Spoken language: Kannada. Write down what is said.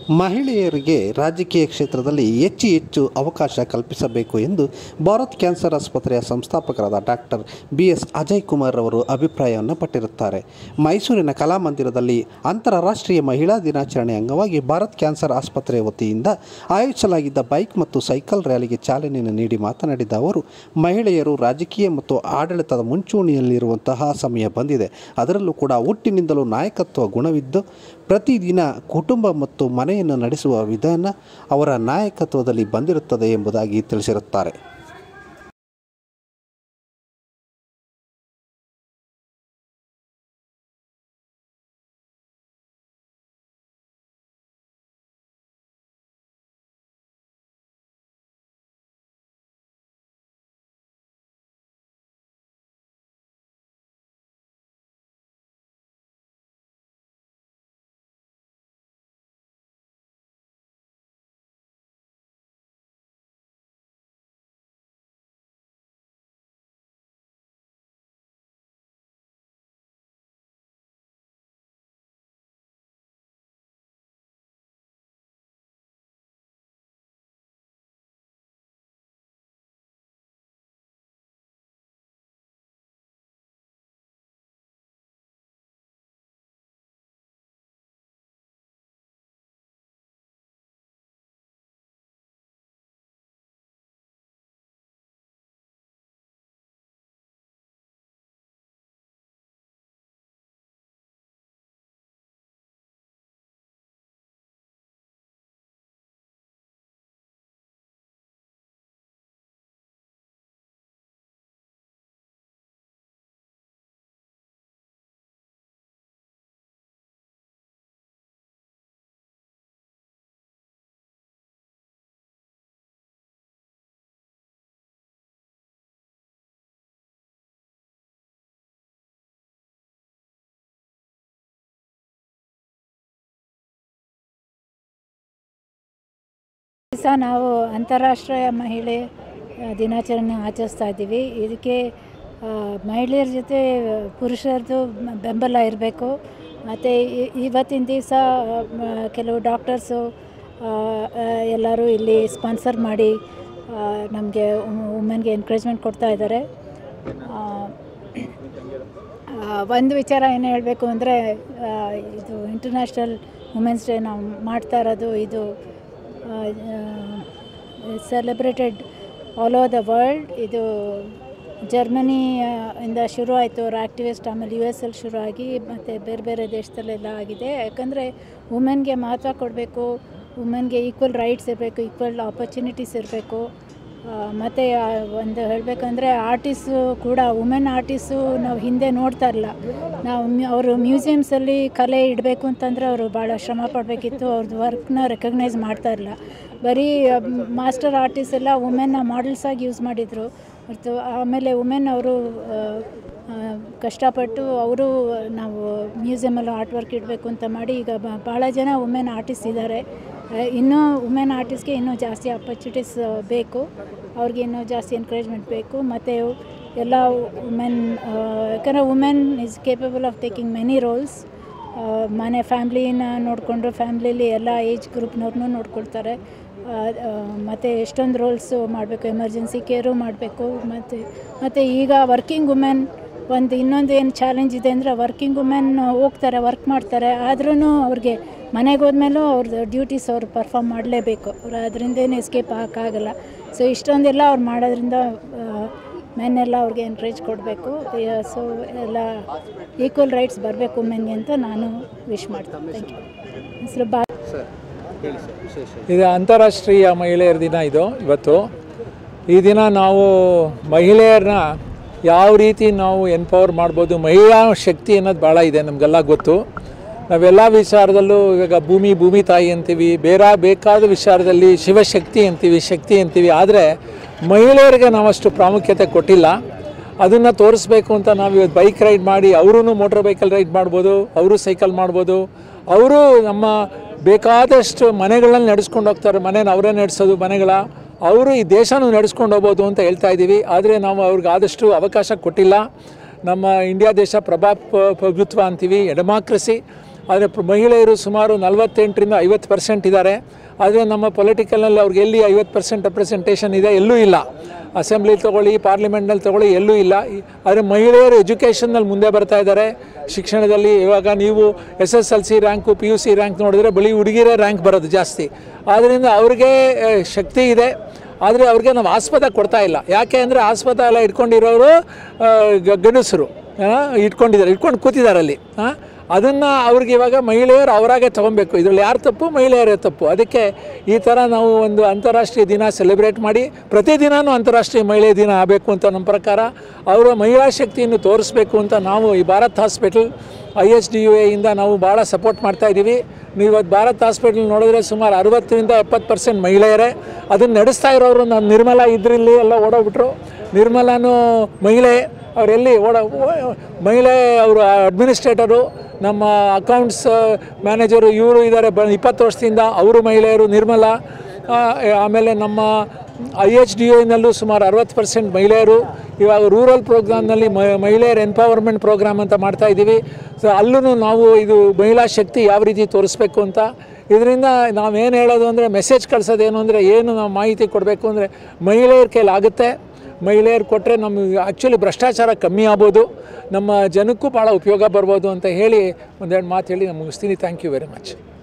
ಮಹಿಳೆಯರಿಗೆ ರಾಜಕೀಯ ಕ್ಷೇತ್ರದಲ್ಲಿ ಹೆಚ್ಚು ಹೆಚ್ಚು ಅವಕಾಶ ಕಲ್ಪಿಸಬೇಕು ಎಂದು ಭಾರತ್ ಕ್ಯಾನ್ಸರ್ ಆಸ್ಪತ್ರೆಯ ಸಂಸ್ಥಾಪಕರಾದ doctor B S Ajay Kumar ಅವರು ಅಭಿಪ್ರಾಯವನ್ನು ಪಟ್ಟಿರುತ್ತಾರೆ ಮೈಸೂರಿನ ಕಲಾಮಂದಿರದಲ್ಲಿ ಅಂತಾರಾಷ್ಟ್ರೀಯ ಮಹಿಳಾ ದಿನಾಚರಣೆ ಅಂಗವಾಗಿ ಭಾರತ್ ಕ್ಯಾನ್ಸರ್ ಆಸ್ಪತ್ರೆ ವತಿಯಿಂದ ಆಯೋಜಿಸಲಾಗಿದ್ದ ಬೈಕ್ ಮತ್ತು ಸೈಕಲ್ ರ್ಯಾಲಿಗೆ ಚಾಲನೆಯನ್ನು ನೀಡಿ ಮಾತನಾಡಿದ ಅವರು ಮಹಿಳೆಯರು ರಾಜಕೀಯ ಮತ್ತು ಆಡಳಿತದ ಮುಂಚೂಣಿಯಲ್ಲಿರುವಂತಹ ಸಮಯ ಬಂದಿದೆ ಅದರಲ್ಲೂ ಕೂಡ ಹುಟ್ಟಿನಿಂದಲೂ ನಾಯಕತ್ವ ಗುಣವಿದ್ದು ಪ್ರತಿದಿನ ಕುಟುಂಬ ಮತ್ತು ಮನೆಯನ್ನು ನಡೆಸುವ ವಿಧಾನ ಅವರ ನಾಯಕತ್ವದಲ್ಲಿ ಬಂದಿರುತ್ತದೆ ಎಂಬುದಾಗಿ ತಿಳಿಸಿರುತ್ತಾರೆ ದಿವಸ ನಾವು ಅಂತಾರಾಷ್ಟ್ರೀಯ ಮಹಿಳೆ ಆ, ದಿನಾಚರಣೆ ಆಚರಿಸ್ತಾ ಇದ್ದೀವಿ ಇದಕ್ಕೆ ಆ, ಮಹಿಳೆಯರ ಜೊತೆ ಪುರುಷರದು ಬೆಂಬಲ ಇರಬೇಕು ಮತ್ತು ಇವತ್ತಿನ ದಿವಸ ಕೆಲವು ಡಾಕ್ಟರ್ಸು ಎಲ್ಲರೂ ಇಲ್ಲಿ ಸ್ಪಾನ್ಸರ್ ಮಾಡಿ ನಮಗೆ ವುಮೆನ್ಗೆ ಎನ್ಕರೇಜ್ಮೆಂಟ್ ಕೊಡ್ತಾ ಇದ್ದಾರೆ ಆ, ಆ, ಒಂದು ವಿಚಾರ ಏನು ಹೇಳಬೇಕು ಅಂದರೆ ಇದು ಇಂಟರ್ನ್ಯಾಷನಲ್ ವುಮೆನ್ಸ್ ಡೇ ನಾವು ಮಾಡ್ತಾ ಇರೋದು ಇದು celebrated all over the world ಇದು ಜರ್ಮನಿ ಆ, ಇಂದ ಶುರು ಆಯಿತು ಅವ್ರ ಆ್ಯಕ್ಟಿವಿಸ್ಟ್ ಆಮೇಲೆ ಯು ಎಸ್ ಅಲ್ಲಿ ಶುರು ಆಗಿ ಮತ್ತು ಬೇರೆ ಬೇರೆ ದೇಶದಲ್ಲೆಲ್ಲ ಆಗಿದೆ ಯಾಕಂದರೆ ವುಮೆನ್ಗೆ ಮಹತ್ವ ಕೊಡಬೇಕು ವುಮೆನ್ಗೆ ಈಕ್ವಲ್ ರೈಟ್ಸ್ ಇರಬೇಕು ಈಕ್ವಲ್ ಆಪರ್ಚುನಿಟೀಸ್ ಇರಬೇಕು ಮತ್ತು ಒಂದು ಹೇಳಬೇಕಂದ್ರೆ ಆರ್ಟಿಸ್ಟು ಕೂಡ ವುಮೆನ್ ಆರ್ಟಿಸ್ಟು ನಾವು ಹಿಂದೆ ನೋಡ್ತಾ ಇಲ್ಲ ನಾವು ಮ್ಯೂ ಅವರು ಮ್ಯೂಸಿಯಮ್ಸಲ್ಲಿ ಕಲೆ ಇಡಬೇಕು ಅಂತಂದರೆ ಅವರು ಭಾಳ ಶ್ರಮ ಪಡಬೇಕಿತ್ತು ಅವ್ರದ್ದು ವರ್ಕ್ನ ರೆಕಗ್ನೈಸ್ ಮಾಡ್ತಾ ಇಲ್ಲ ಬರೀ ಮಾಸ್ಟರ್ ಆರ್ಟಿಸ್ಟ್ ಎಲ್ಲ ವುಮೆನ್ನ ಮಾಡೆಲ್ಸಾಗಿ ಯೂಸ್ ಮಾಡಿದರು ಹೊರತು ಆಮೇಲೆ ವುಮೆನ್ ಅವರು ಕಷ್ಟಪಟ್ಟು ಅವರು ನಾವು ಮ್ಯೂಸಿಯಮಲ್ಲಿ ಆರ್ಟ್ ವರ್ಕ್ ಇಡಬೇಕು ಅಂತ ಮಾಡಿ ಈಗ ಬ- ಭಾಳ ಜನ ವುಮೆನ್ ಆರ್ಟಿಸ್ಟ್ ಇದ್ದಾರೆ ಆ, ಇನ್ನೂ ವುಮೆನ್ ಆರ್ಟಿಸ್ಟ್ಗೆ ಇನ್ನೂ ಜಾಸ್ತಿ ಆಪರ್ಚುನಿಟೀಸ್ ಬೇಕು ಅವ್ರಿಗೆ ಇನ್ನೂ ಜಾಸ್ತಿ ಎನ್ಕರೇಜ್ಮೆಂಟ್ ಬೇಕು ಮತ್ತು ಎಲ್ಲ ವುಮೆನ್ ಯಾಕಂದರೆ women is capable of taking many roles ಮನೆ ಫ್ಯಾಮ್ಲಿನ ನೋಡಿಕೊಂಡು ಫ್ಯಾಮ್ಲಿಲಿ ಎಲ್ಲ ಏಜ್ ಗ್ರೂಪ್ನವ್ರನ್ನೂ ನೋಡ್ಕೊಳ್ತಾರೆ ಮತ್ತು ಎಷ್ಟೊಂದು ರೋಲ್ಸು ಮಾಡಬೇಕು ಎಮರ್ಜೆನ್ಸಿ ಕೇರು ಮಾಡಬೇಕು ಮತ್ತು ಮತ್ತು ಈಗ ವರ್ಕಿಂಗ್ ವುಮೆನ್ ಒಂದು ಇನ್ನೊಂದು ಏನು ಚಾಲೆಂಜ್ ಇದೆ ಅಂದರೆ ವರ್ಕಿಂಗ್ ವುಮೆನ್ ಹೋಗ್ತಾರೆ ವರ್ಕ್ ಮಾಡ್ತಾರೆ ಆದ್ರೂ ಅವ್ರಿಗೆ ಮನೆಗೆ ಹೋದ್ಮೇಲೂ ಅವ್ರದ್ದು ಡ್ಯೂಟೀಸ್ ಅವ್ರು ಪರ್ಫಾರ್ಮ್ ಮಾಡಲೇಬೇಕು ಅವ್ರು ಅದರಿಂದೇನು ಎಸ್ಕೇಪ್ ಆಗೋಕ್ಕಾಗಲ್ಲ ಸೊ ಇಷ್ಟೊಂದೆಲ್ಲ ಅವ್ರು ಮಾಡೋದ್ರಿಂದ ಮೆನ್ನೆಲ್ಲ ಅವ್ರಿಗೆ ಎನ್ಕರೇಜ್ ಕೊಡಬೇಕು ಸೊ ಎಲ್ಲ ಈಕ್ವಲ್ ರೈಟ್ಸ್ ಬರಬೇಕು ವುಮೆನ್ಗೆ ಅಂತ ನಾನು ವಿಶ್ ಮಾಡ್ತೀನಿ ಥ್ಯಾಂಕ್ ಯು ಹೆಸರು ಬಾ ಇದು ಅಂತಾರಾಷ್ಟ್ರೀಯ ಮಹಿಳೆಯರ ದಿನ ಇದು ಇವತ್ತು ಈ ದಿನ ನಾವು ಮಹಿಳೆಯರನ್ನ ಯಾವ ರೀತಿ ನಾವು ಎನ್ಪವರ್ ಮಾಡ್ಬೋದು ಮಹಿಳಾ ಶಕ್ತಿ ಅನ್ನೋದು ಭಾಳ ಇದೆ ನಮಗೆಲ್ಲ ಗೊತ್ತು ನಾವೆಲ್ಲ ವಿಚಾರದಲ್ಲೂ ಇವಾಗ ಭೂಮಿ ಭೂಮಿ ತಾಯಿ ಅಂತೀವಿ ಬೇರೆ ಬೇಕಾದ ವಿಚಾರದಲ್ಲಿ ಶಿವಶಕ್ತಿ ಅಂತೀವಿ ಶಕ್ತಿ ಅಂತೀವಿ ಆದರೆ ಮಹಿಳೆಯರಿಗೆ ನಾವಷ್ಟು ಪ್ರಾಮುಖ್ಯತೆ ಕೊಟ್ಟಿಲ್ಲ ಅದನ್ನು ತೋರಿಸ್ಬೇಕು ಅಂತ ನಾವು ಇವತ್ತು ಬೈಕ್ ರೈಡ್ ಮಾಡಿ ಅವರೂ ಮೋಟ್ರ್ ಬೈಕಲ್ಲಿ ರೈಡ್ ಮಾಡ್ಬೋದು ಅವರು ಸೈಕಲ್ ಮಾಡ್ಬೋದು ಅವರು ನಮ್ಮ ಬೇಕಾದಷ್ಟು ಮನೆಗಳನ್ನ ನಡೆಸ್ಕೊಂಡು ಹೋಗ್ತಾರೆ ಮನೇನ ಅವರೇ ನಡೆಸೋದು ಮನೆಗಳ ಅವರು ಈ ದೇಶನೂ ನಡೆಸ್ಕೊಂಡು ಹೋಗ್ಬೋದು ಅಂತ ಹೇಳ್ತಾ ಇದ್ದೀವಿ ಆದರೆ ನಾವು ಅವ್ರಿಗೆ ಆದಷ್ಟು ಅವಕಾಶ ಕೊಟ್ಟಿಲ್ಲ ನಮ್ಮ ಇಂಡಿಯಾ ದೇಶ ಪ್ರಭಾ ಪ್ರಭುತ್ವ ಅಂತೀವಿ ಡೆಮಾಕ್ರಸಿ ಆದರೆ ಪ್ರ- ಮಹಿಳೆಯರು ಸುಮಾರು ನಲವತ್ತೆಂಟರಿಂದ ಐವತ್ತು ಪರ್ಸೆಂಟ್ ಇದ್ದಾರೆ ಆದರೆ ನಮ್ಮ ಪೊಲಿಟಿಕಲ್ನಲ್ಲಿ ಅವ್ರಿಗೆ ಎಲ್ಲಿ ಐವತ್ತು ಪರ್ಸೆಂಟ್ ರೆಪ್ರೆಸೆಂಟೇಷನ್ ಇದೆ ಎಲ್ಲೂ ಇಲ್ಲ ಅಸೆಂಬ್ಲಿ ತೊಗೊಳ್ಳಿ ಪಾರ್ಲಿಮೆಂಟ್ನಲ್ಲಿ ತೊಗೊಳ್ಳಿ ಎಲ್ಲೂ ಇಲ್ಲ ಈ- ಆದರೆ ಮಹಿಳೆಯರು ಎಜುಕೇಷನ್ನಲ್ಲಿ ಮುಂದೆ ಬರ್ತಾ ಇದ್ದಾರೆ ಶಿಕ್ಷಣದಲ್ಲಿ ಇವಾಗ ನೀವು S S L C rank P U C rank ನೋಡಿದ್ರೆ ಬಳಿ ಹುಡುಗಿರೇ ರ್ಯಾಂಕ್ ಬರೋದು ಜಾಸ್ತಿ ಆದ್ದರಿಂದ ಅವ್ರಿಗೆ ಆ, ಶಕ್ತಿ ಇದೆ ಆದರೆ ಅವ್ರಿಗೆ ನಾವು ಆಸ್ಪದ ಕೊಡ್ತಾ ಇಲ್ಲ ಯಾಕೆ ಅಂದರೆ ಆಸ್ಪದ ಎಲ್ಲ ಇಟ್ಕೊಂಡಿರೋರು ಆ, ಗ- ಗಂಡಸರು ಆ, ಇಟ್ಕೊಂಡಿದ್ದಾರೆ ಇಟ್ಕೊಂಡು ಕೂತಿದ್ದಾರೆ ಅಲ್ಲಿ ಅದನ್ನು ಅವ್ರಿಗೆ ಇವಾಗ ಮಹಿಳೆಯರು ಅವರಾಗೆ ತೊಗೊಬೇಕು ಇದರಲ್ಲಿ ಯಾರು ತಪ್ಪು ಮಹಿಳೆಯರೇ ತಪ್ಪು ಅದಕ್ಕೆ ಈ ಥರ ನಾವು ಒಂದು ಅಂತಾರಾಷ್ಟ್ರೀಯ ದಿನ ಸೆಲೆಬ್ರೇಟ್ ಮಾಡಿ ಪ್ರತಿದಿನವೂ ಅಂತಾರಾಷ್ಟ್ರೀಯ ಮಹಿಳೆ ದಿನ ಆಗಬೇಕು ಅಂತ ನಮ್ಮ ಪ್ರಕಾರ ಅವರ ಮಹಿಳಾ ಶಕ್ತಿಯನ್ನು ತೋರಿಸ್ಬೇಕು ಅಂತ ನಾವು ಈ Bharat hospital I H D U ಎಯಿಂದ ನಾವು ಭಾಳ ಸಪೋರ್ಟ್ ಮಾಡ್ತಾ ಇದ್ದೀವಿ ನೀವು ಇವತ್ತು ಭಾರತ್ ಹಾಸ್ಪಿಟಲ್ ನೋಡಿದ್ರೆ ಸುಮಾರು ಅರವತ್ತರಿಂದ ಎಪ್ಪತ್ತು ಪರ್ಸೆಂಟ್ ಮಹಿಳೆಯರೇ ಅದನ್ನು ನಡೆಸ್ತಾ ಇರೋರು ನಾನು ನಿರ್ಮಲಾ ಇದ್ರಲ್ಲಿ ಎಲ್ಲ ಓಡೋಗ್ಬಿಟ್ರು ನಿರ್ಮಲಾನು ಮಹಿಳೆ ಅವರೆಲ್ಲಿ ಓಡ ಓ- ಮಹಿಳೆ ಅವರು ಅಡ್ಮಿನಿಸ್ಟ್ರೇಟರು ನಮ್ಮ ಅಕೌಂಟ್ಸ್ ಮ್ಯಾನೇಜರು ಇವರು ಇದ್ದಾರೆ ಬ ಇಪ್ಪತ್ತು ವರ್ಷದಿಂದ ಅವರು ಮಹಿಳೆಯರು ನಿರ್ಮಲಾ ಆ, ಆಮೇಲೆ ನಮ್ಮ ಐ ಎಚ್ ಡಿ ಎನಲ್ಲೂ ಸುಮಾರು ಅರವತ್ತು ಪರ್ಸೆಂಟ್ ಮಹಿಳೆಯರು ಇವಾಗ ರೂರಲ್ ಪ್ರೋಗ್ರಾಮ್ನಲ್ಲಿ ಮಹಿಳೆಯರ ಎಂಪವರ್ಮೆಂಟ್ ಪ್ರೋಗ್ರಾಮ್ ಅಂತ ಮಾಡ್ತಾ ಇದ್ದೀವಿ ಸೊ ಅಲ್ಲೂ ನಾವು ಇದು ಮಹಿಳಾ ಶಕ್ತಿ ಯಾವ ರೀತಿ ತೋರಿಸ್ಬೇಕು ಅಂತ ಇದರಿಂದ ನಾವೇನು ಹೇಳೋದು ಅಂದರೆ ಮೆಸೇಜ್ ಕಳ್ಸೋದೇನು ಅಂದರೆ ಏನು ನಾವು ಮಾಹಿತಿ ಕೊಡಬೇಕು ಅಂದರೆ ಮಹಿಳೆಯರ ಕೈಲಾಗುತ್ತೆ ಮಹಿಳೆಯರು ಕೊಟ್ಟರೆ ನಮಗೆ ಆ್ಯಕ್ಚುಲಿ ಭ್ರಷ್ಟಾಚಾರ ಕಮ್ಮಿ ಆಗ್ಬೋದು ನಮ್ಮ ಜನಕ್ಕೂ ಭಾಳ ಉಪಯೋಗ ಬರ್ಬೋದು ಅಂತ ಹೇಳಿ ಒಂದೆರಡು ಮಾತು ಹೇಳಿ ನಾನು ಮುಗಿಸ್ತೀನಿ ಥ್ಯಾಂಕ್ ಯು ವೆರಿ ಮಚ್